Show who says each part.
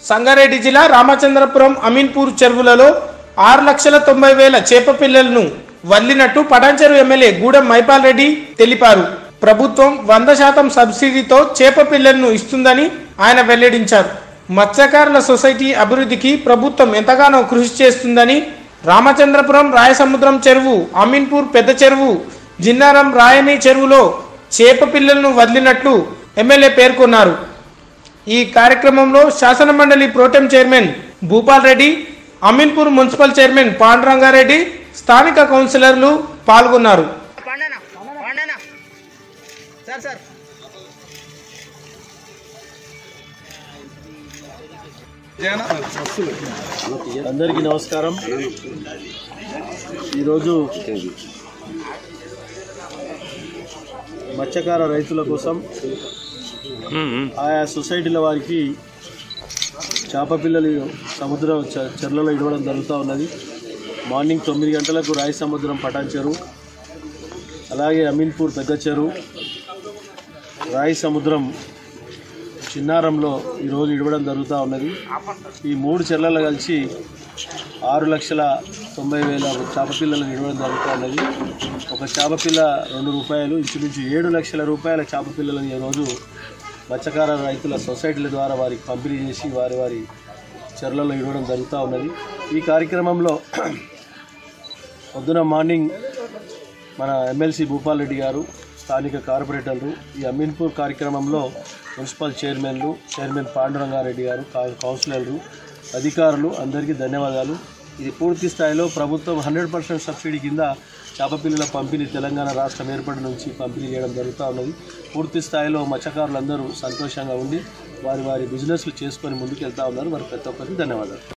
Speaker 1: సంగారెడ్డి జిల్లా రామచంద్రపురం అమీన్పూర్ చెరువులలో ఆరు లక్షల తొంభై వేల చేప పిల్లలను వల్లినట్టు పటాన్చెరు ఎమ్మెల్యే గూడెం మైపాల్ రెడ్డి తెలిపారు ప్రభుత్వం వంద శాతం సబ్సిడీతో చేప పిల్లలను ఇస్తుందని ఆయన వెల్లడించారు మత్స్యకారుల సొసైటీ అభివృద్ధికి ప్రభుత్వం ఎంతగానో కృషి చేస్తుందని రామచంద్రపురం రాయసముద్రం చెరువు అమీన్పూర్ పెద్ద చెరువు జిన్నారం రాయని చెరువులో చేప పిల్లలను వదిలినట్లు ఎమ్మెల్యే పేర్కొన్నారు ఈ కార్యక్రమంలో శాసన మండలి protem chairman Bhupal Reddy Ameenpur municipal chairman Panduranga Reddy స్థానిక కౌన్సిలర్లు పాల్గొన్నారు
Speaker 2: పండనా పండనా సార్ సార్
Speaker 3: అందరికీ నమస్కారం ఈరోజు మత్స్యకార రైతుల కోసం ఆయా సొసైటీల వారికి చేప పిల్లలు సముద్ర చ- చెర్లలో ఇవ్వడం జరుగుతూ ఉన్నది మార్నింగ్ తొమ్మిది గంటలకు రాయి సముద్రం పటాన్ చెరువు అలాగే అమీన్పూర్ పెద్ద చెరువు రాయి సముద్రం చిన్నారంలో ఈరోజు ఇవ్వడం జరుగుతూ ఉన్నది ఈ మూడు చెర్లలు కలిసి ఆరు లక్షల తొంభై వేల చేప పిల్లలను ఇవ్వడం జరుగుతూ ఉన్నది ఒక చేప పిల్ల రెండు రూపాయలు ఇంచుమించు ఏడు లక్షల రూపాయల చేప పిల్లలను ఈరోజు మత్స్యకార రైతుల సొసైటీల ద్వారా వారికి పంపిణీ చేసి వారి వారి చెర్లలో ఇవ్వడం జరుగుతూ ఉన్నది ఈ కార్యక్రమంలో పొద్దున మార్నింగ్ మన ఎమ్మెల్సీ భూపాల్ రెడ్డి గారు స్థానిక కార్పొరేటర్లు ఈ అమీన్పూర్ కార్యక్రమంలో మున్సిపల్ చైర్మన్లు చైర్మన్ పాండురంగారెడ్డి గారు కా- కౌన్సిలర్లు అధికారులు అందరికీ ధన్యవాదాలు ఇది పూర్తి స్థాయిలో ప్రభుత్వం హండ్రెడ్ పర్సెంట్ సబ్సిడీ కింద చేప పిల్లల పంపిణీ తెలంగాణ రాష్ట్రం ఏర్పడి నుంచి పంపిణీ చేయడం జరుగుతూ ఉన్నది పూర్తి స్థాయిలో మత్స్యకారులందరూ సంతోషంగా ఉండి వారి వారి బిజినెస్లు చేసుకొని ముందుకు వెళ్తూ ఉన్నారు వారికి ప్రతి ఒక్కరికి ధన్యవాదాలు